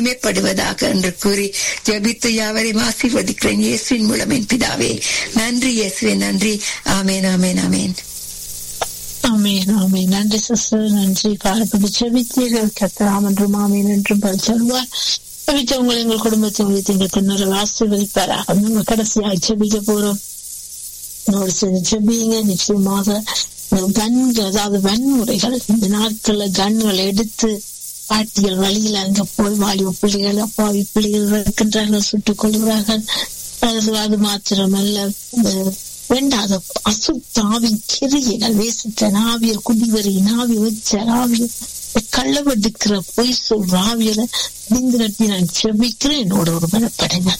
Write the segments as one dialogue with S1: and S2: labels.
S1: மேம்படுவதாக என்று கூறி ஜெபித்து யாவரையும் ஆசீர்வதிக்கிறேன் இயேசுவின் மூலம் என் பிதாவே நன்றி இயேசுவே நன்றி ஆமேன் ஆமேன் ஆமேன்
S2: ஆமீன் ஆமீன் நன்றி சிஸ்டர் நன்றி பாரப்பட்டு செபித்தீர்கள் கத்தராம் என்றும் ஆமீன் என்றும் பதில் சொல்வார் செபித்த உங்கள் எங்கள் குடும்பத்தை உழைத்து எங்கள் தின்னரை ஆசீர்வதிப்பாராக நம்ம கடைசியாக செபிக்க போறோம் என்னோட சேர்ந்து செபிங்க நிச்சயமாக கண்கள் அதாவது வன்முறைகள் இந்த நாட்கள்ல கண்களை எடுத்து பாட்டிகள் வழியில் அங்க போய் வாலிப பிள்ளைகள் அப்பாவி பிள்ளைகள் இருக்கின்றார்கள் சுட்டுக் கொள்கிறார்கள் அது அது மாத்திரமல்ல வேண்டாத அசுத்தாவின் கிரியைகள் வேசித்த நாவியல் குடிவரி நாவி வச்ச நாவியல் கள்ளவெடுக்கிற பொய் சொல்ற ஆவியலை நீங்க நான் செபிக்கிறேன் என்னோட ஒரு மனப்படைங்க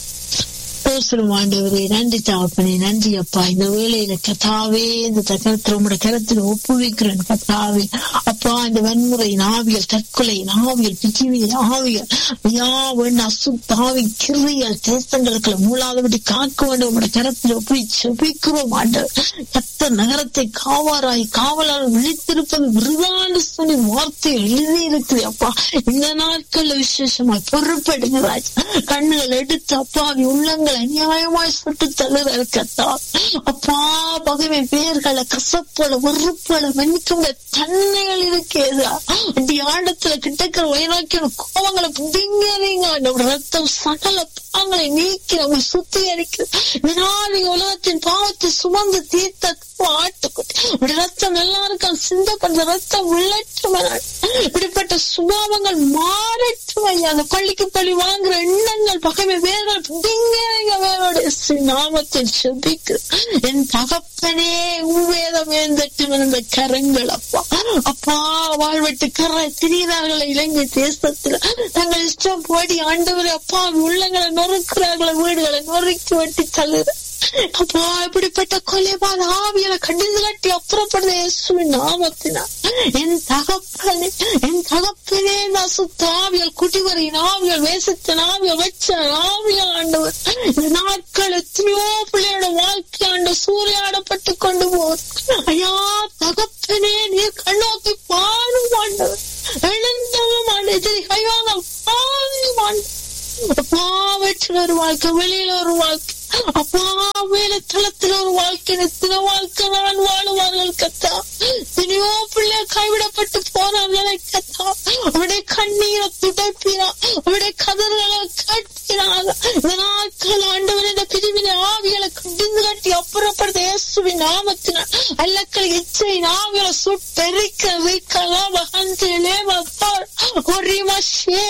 S2: சோசரம் ஆண்டவரே நன்றி தாப்பனே நன்றி அப்பா இந்த வேலையில கதாவே இந்த கருத்துல உங்களோட கருத்துல ஒப்புவிக்கிறேன் கதாவே அப்பா இந்த வன்முறை ஆவியல் தற்கொலை ஆவியல் பிரிவியல் ஆவியல் ஐயா வேண்ட அசுத்தாவி கிரியல் தேசங்களுக்கு மூலாதபடி காக்க வேண்டும் உங்களோட கருத்துல ஒப்புவி செபிக்கிறோம் ஆண்டவர் கத்த நகரத்தை காவாராய் காவலால் விழித்திருப்பது விருதாண்டு சொல்லி வார்த்தை எழுதி இருக்குது அப்பா இந்த நாட்கள்ல விசேஷமா பொறுப்படுங்க ராஜ் கண்ணுகள் எடுத்து அப்பாவி உள்ளங்கள் அநியாயமாய் சுட்டு தள்ளுறாரு கத்தா அப்பா பகவை பேர்களை கசப்போல வெறுப்போல மன்னிக்கும் தன்மைகள் இருக்கேதா அப்படி ஆண்டத்துல கிட்டக்கிற வைராக்கிய கோவங்களை புதிங்கறீங்க நம்ம ரத்தம் சகல பாவங்களை நீக்கி நம்ம சுத்திகரிக்குது இதனால் நீங்க உலகத்தின் பாவத்தை சுமந்து தீர்த்த ஆட்டுக்குட்டி ரத்தம் எல்லாருக்கும் சிந்தப்படுற ரத்தம் உள்ளட்டும் இப்படிப்பட்ட சுபாவங்கள் மாறட்டும் ஐயா அந்த பள்ளிக்கு பள்ளி வாங்குற எண்ணங்கள் பகைமை வேர்கள் புதிங்க வேரோட நாமத்தில் செபிக்கு என் தகப்பனே உவேதம் ஏந்தட்டும் இந்த கரங்கள் அப்பா அப்பா வாழ்வெட்டு கரை திரிகிறார்கள் இலங்கை தேசத்துல தங்கள் இஷ்டம் போடி ஆண்டவரை அப்பா உள்ளங்களை நொறுக்கிறார்கள் வீடுகளை நொறுக்கி வெட்டி தள்ளுற அப்பா இப்படிப்பட்ட கொலைபாத ஆவியலை கடிந்து கட்டி அப்புறப்படுற இயேசுவின் நாமத்தினா என் தகப்பனே என் தகப்பனே நான் சுத்த ஆவியல் குடிவரின் ஆவியல் வேசத்தின் ஆவியல் வச்ச ஆவியல் ஆண்டவர் இந்த நாட்கள் எத்தனையோ பிள்ளையோட வாழ்க்கை ஆண்டு சூறையாடப்பட்டு கொண்டு போகும் ஐயா தகப்பனே நீர் கண்ணோக்கி பாடும் ஆண்டவர் எழுந்தவும் ஆண்டு கைவாங்க பாடும் ஆண்டு அப்பா வீட்டுல ஒரு வாழ்க்கை வெளியில ஒரு வாழ்க்கை அப்பா வேலை தளத்துல ஒரு வாழ்க்கை எத்தனை வாழ்க்கை நான் வாழுவார்கள் கத்தா எத்தனையோ பிள்ளை கைவிடப்பட்டு போறாங்களே கத்தா அவருடைய கண்ணீரை துடைப்பினா அவருடைய கதர்களை கேட்கிறாங்க இந்த நாட்கள் ஆண்டவர் இந்த பிரிவினை ஆவிகளை கடிந்து கட்டி அப்புறப்படுத்த இயேசுவின் நாமத்தினால் அல்லக்கள் இச்சை ஆவிகளை சுட்டெரிக்க வைக்கலாம் வகந்திலே வப்பார் ஒரு மஷே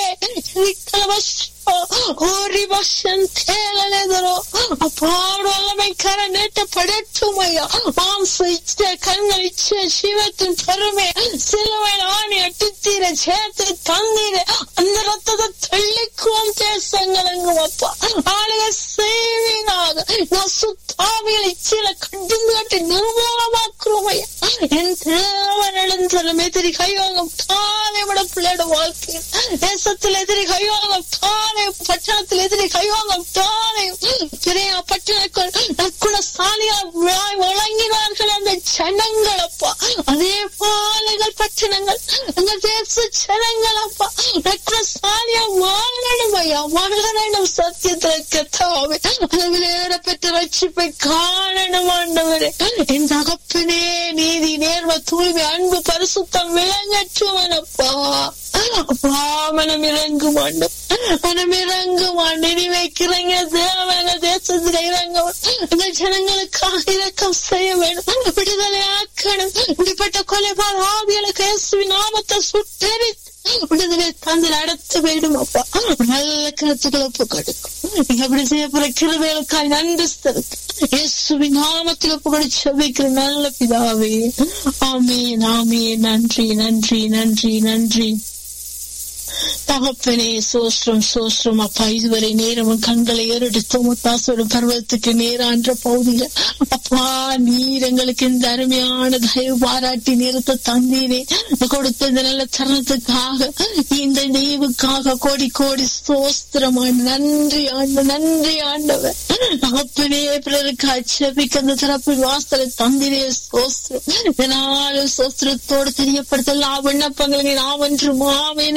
S2: ஓரி பஷன் தேலனெதரோ அப்பாடு வல்லமை கர நேட்ட படட்டுமையா மாம்ச இச்சை கண்கள் இச்சை சிவத்தின் பெருமை சிலுவையில் ஆணி அட்டித்தீர சேர்த்து தண்ணீர அந்த ரத்தத்தை தள்ளிக்குவோம் தேசங்கள் எங்கும் அப்பா ஆளுக செய்வீங்க நான் சுத்தாவியல் இச்சையில கண்டிந்து கட்டி நிர்மூலமாக்குறோம் ஐயா என் தேவன் எழுந்தலும் எதிரி கைவாங்கும் தானே விட பிள்ளையோட வாழ்க்கையில் தேசத்தில் எதிரி கைவாங்கும் தானே பட்டணத்தில் எதிரி கைவாங்கும் தானே பெரிய பட்டணங்கள் நற்குண சாலியா வழங்கினார்கள் அந்த ஜனங்கள் அப்பா அதே பாலைகள் பட்டணங்கள் அந்த தேச ஜனங்கள் அப்பா நற்குண சாலியா வாழணும் ஐயா வாழணும் சத்தியத்தில் கத்தாவே அதில் ஏறப்பெற்ற ரட்சிப்பை காணணும் ஆண்டவரே என் தகப்பனே நீதி நேர்ம தூய்மை அன்பு பரிசுத்தம் விளங்கற்றுவன் அப்பா அப்பா மனம் இறங்கு மாண்டோம் மனம் இறங்கு மாண்டு நீ வைக்கிறீங்க தேவன தேசத்துல இறங்க இந்த ஜனங்களுக்காக இறக்கம் செய்ய வேண்டும் விடுதலை ஆக்கணும் இப்படிப்பட்ட கொலைபால் ஆவியலுக்கு இயேசுவி நாமத்தை சுட்டெரித்து விடுதலை தந்து நடத்த வேண்டும் அப்பா நல்ல கருத்துக்களை ஒப்பு கொடுக்கும் நீங்க அப்படி செய்ய போற கிருதைகளுக்காய் நன்றி இயேசுவி நாமத்தில் ஒப்பு கொடு செவிக்கிற நல்ல பிதாவே ஆமே ஆமே நன்றி நன்றி நன்றி நன்றி தகப்பனே சோஸ்ரம் சோஸ்ரம் அப்பா இதுவரை நேரமும் கண்களை ஏறெடுத்து முத்தாசோட பருவத்துக்கு நேரான்ற பகுதியில அப்பா நீர் எங்களுக்கு இந்த அருமையான தயவு பாராட்டி நேரத்தை தந்தீரே கொடுத்த இந்த நல்ல தருணத்துக்காக இந்த தெய்வுக்காக கோடி கோடி சோஸ்திரமான நன்றி ஆண்டு நன்றி ஆண்டவர் தகப்பனே பிறருக்கு அச்சபிக்க அந்த தரப்பில் வாசலை தந்திரே சோஸ்திரம் இதனாலும் சோஸ்திரத்தோடு தெரியப்படுத்தலாம் விண்ணப்பங்களை நாம் என்றும் ஆவேன் என்றும்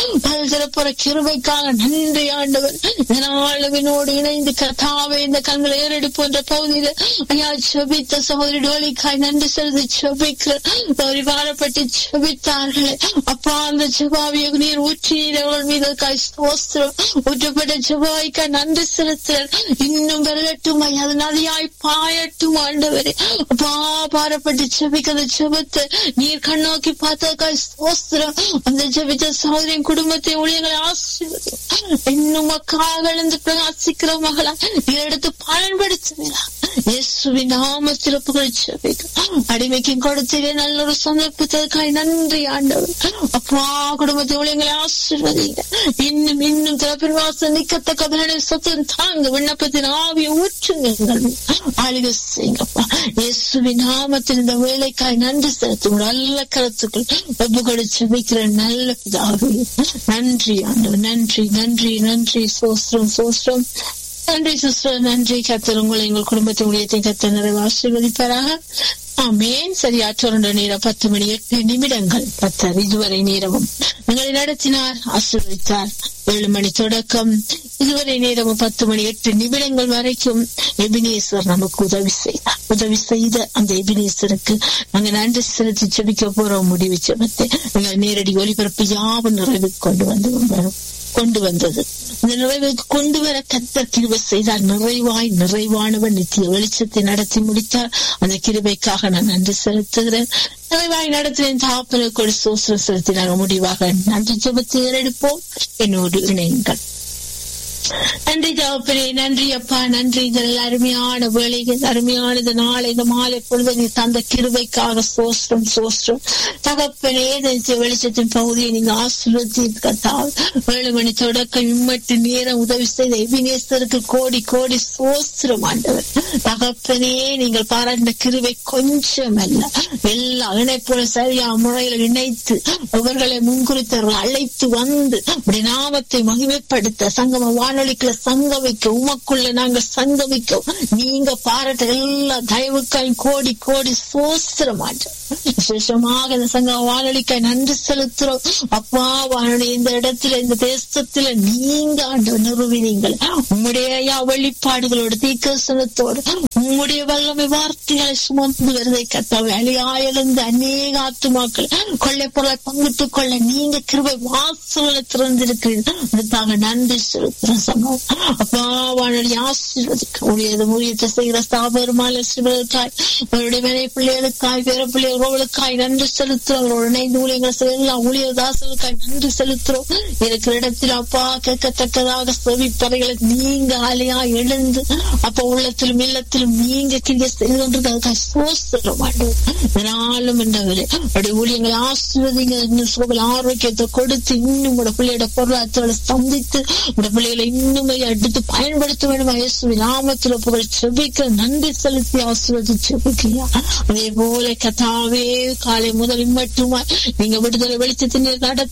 S2: பதில் தரப்போற கிருபைக்காக நன்றி ஆண்டவர் இதனாளவினோடு இணைந்து கத்தாவே இந்த கண்களை ஏறெடுப்பு என்ற பகுதியில் ஐயா செபித்த சகோதரி டோலிக்காய் நன்றி செலுத்தி செபிக்கிற ஒரு வாழப்பட்டு செபித்தார்களே அப்பா அந்த ஜபாவிய நீர் ஊற்றி அவர்கள் மீது காய் ஸ்தோத்திரம் ஊற்றப்பட்ட ஜபாய்க்காய் நன்றி செலுத்துறேன் இன்னும் வரலட்டும் ஐயா அது நதியாய் பாயட்டும் ஆண்டவரே அப்பா பாரப்பட்டு செபிக்கிற ஜபத்தை நீர் கண்ணோக்கி பார்த்ததுக்காய் ஸ்தோத்திரம் அந்த ஜபித்த சகோதரின் குடும்பத்தை ஊழியர்களை ஆசீர்வதி இன்னும் மக்காக எழுந்து பிரகாசிக்கிற மகளா நீ எடுத்து பயன்படுத்துவீரா இயேசுவின் நாமத்தில் புகழ்ச்சி அடிமைக்கு கொடுத்தீரே நல்ல ஒரு சந்தர்ப்பத்திற்காய் நன்றி ஆண்டவர் அப்பா குடும்பத்தை ஊழியர்களை ஆசீர்வதிங்க இன்னும் இன்னும் திறப்பின் வாசல் நிக்கத்தக்க பலனை சத்தம் தாங்க விண்ணப்பத்தின் ஆவியை ஊற்றுங்கள் ஆளுகை செய்யுங்கப்பா இயேசுவின் நாமத்தில் இந்த வேலைக்காய் நன்றி செலுத்தும் நல்ல கருத்துக்கள் ஒப்பு கொடுத்து வைக்கிற நல்ல பிதாவே நன்றி ஆண்டவர் நன்றி நன்றி நன்றி சோஸ்திரம் சோஸ்திரம் நன்றி சிஸ்டர் நன்றி கத்தர் உங்களை எங்கள் குடும்பத்தின் ஊழியத்தை கத்த நிறைவு ஆசீர்வதிப்பாராக ஆமேன் சரியா தொடர்ந்த நேரம் பத்து மணி எட்டு நிமிடங்கள் பத்தர் இதுவரை நேரமும் எங்களை நடத்தினார் ஆசீர்வதித்தார் ஏழு மணி தொடக்கம் இதுவரை நேரமும் பத்து மணி எட்டு நிமிடங்கள் வரைக்கும் எபினேஸ்வர் நமக்கு உதவி செய்தார் உதவி செய்த அந்த எபினேஸ்வருக்கு நாங்க நன்றி செலுத்தி செபிக்க போறோம் முடிவு செபத்தை எங்கள் நேரடி ஒலிபரப்பு யாவும் நிறைவு கொண்டு வந்து கொண்டு வந்தது இந்த நிறைவுக்கு கொண்டு வர கத்த கிருபை செய்தார் நிறைவாய் நிறைவானவன் நித்திய வெளிச்சத்தை நடத்தி முடித்தார் அந்த கிருபைக்காக நான் நன்றி செலுத்துகிறேன் நிறைவாய் நடத்தினேன் தாப்பனுக்கு சோசனம் செலுத்தினாங்க முடிவாக நன்றி ஜபத்தை ஏறெடுப்போம் என்னோடு இணையுங்கள் நன்றி தகப்பனே நன்றி அப்பா நன்றி இதன் அருமையான வேலைகள் அருமையான இந்த நாளை இந்த மாலை பொழுது நீ தந்த கிருபைக்காக சோஸ்திரம் சோஸ்திரம் தகப்பனே இந்த வெளிச்சத்தின் பகுதியை நீங்க ஆசீர்வதி கத்தால் ஏழு மணி தொடக்கம் இம்மட்டு நேரம் உதவி செய்த எபினேஸ்வருக்கு கோடி கோடி சோஸ்திரம் ஆண்டவர் தகப்பனே நீங்கள் பாராட்டின கிருபை கொஞ்சம் அல்ல எல்லா இணைப்புகளும் சரியா முறையில் இணைத்து அவர்களை முன்குறித்தவர்கள் அழைத்து வந்து அப்படி நாமத்தை மகிமைப்படுத்த சங்கம வானொலிக்குள்ள சங்கமிக்க உமக்குள்ள நாங்க சங்கமிக்க நீங்க பாராட்ட எல்லா தயவுக்காய் கோடி கோடி சோஸ்திர மாட்டோம் விசேஷமாக இந்த சங்க வானொலிக்காய் நன்றி செலுத்துறோம் அப்பா வானொலி இந்த இடத்துல இந்த தேசத்துல நீங்க ஆண்டு நிறுவினீங்கள் உம்முடைய வெளிப்பாடுகளோட தீக்கசனத்தோடு உம்முடைய வல்லமை வார்த்தைகளை சுமந்து வருதை கத்த வேலையாயிருந்து அநேக ஆத்துமாக்கள் கொள்ளை பொருளை பங்கிட்டுக் கொள்ள நீங்க கிருபை வாசல திறந்திருக்கிறீர்கள் அதுக்காக நன்றி செலுத்துறோம் சங்கம் அப்பா வானொலி ஆசீர்வதிக்க ஊழியது ஊழியத்தை செய்கிற ஸ்தாபருமால சிவருக்காய் அவருடைய மனை பிள்ளைகளுக்காய் பேர பிள்ளைகளுக்காய் நன்றி செலுத்துறோம் அவரோட இணைந்து ஊழியங்கள் செய்ய எல்லா ஊழியர் தாசர்களுக்காய் நன்றி செலுத்துறோம் இருக்கிற இடத்தில் அப்பா கேட்கத்தக்கதாக செவிப்பறைகளை நீங்க ஆலையா எழுந்து அப்ப உள்ளத்திலும் இல்லத்திலும் நீங்க கிரிய செய்துன்றதுக்காக சோசிட மாட்டோம் இதனாலும் என்றவரே அப்படி ஊழியங்களை ஆசிர்வதிங்க இன்னும் சுகல் ஆரோக்கியத்தை கொடுத்து இன்னும் உங்களோட பிள்ளையோட பொருளாதாரத்தை சந்தித்து உங்களோட பிள்ளைகளை இன்னும் எடுத்து பயன்படுத்த வேண்டும் இயேசு நாமத்தில் புகழ் செபிக்க நன்றி செலுத்தி ஆசிர்வதி செபிக்கையா அதே போல கதாவே காலை முதல் மட்டுமா நீங்க விடுதலை வெளிச்சத்தின் நடத்த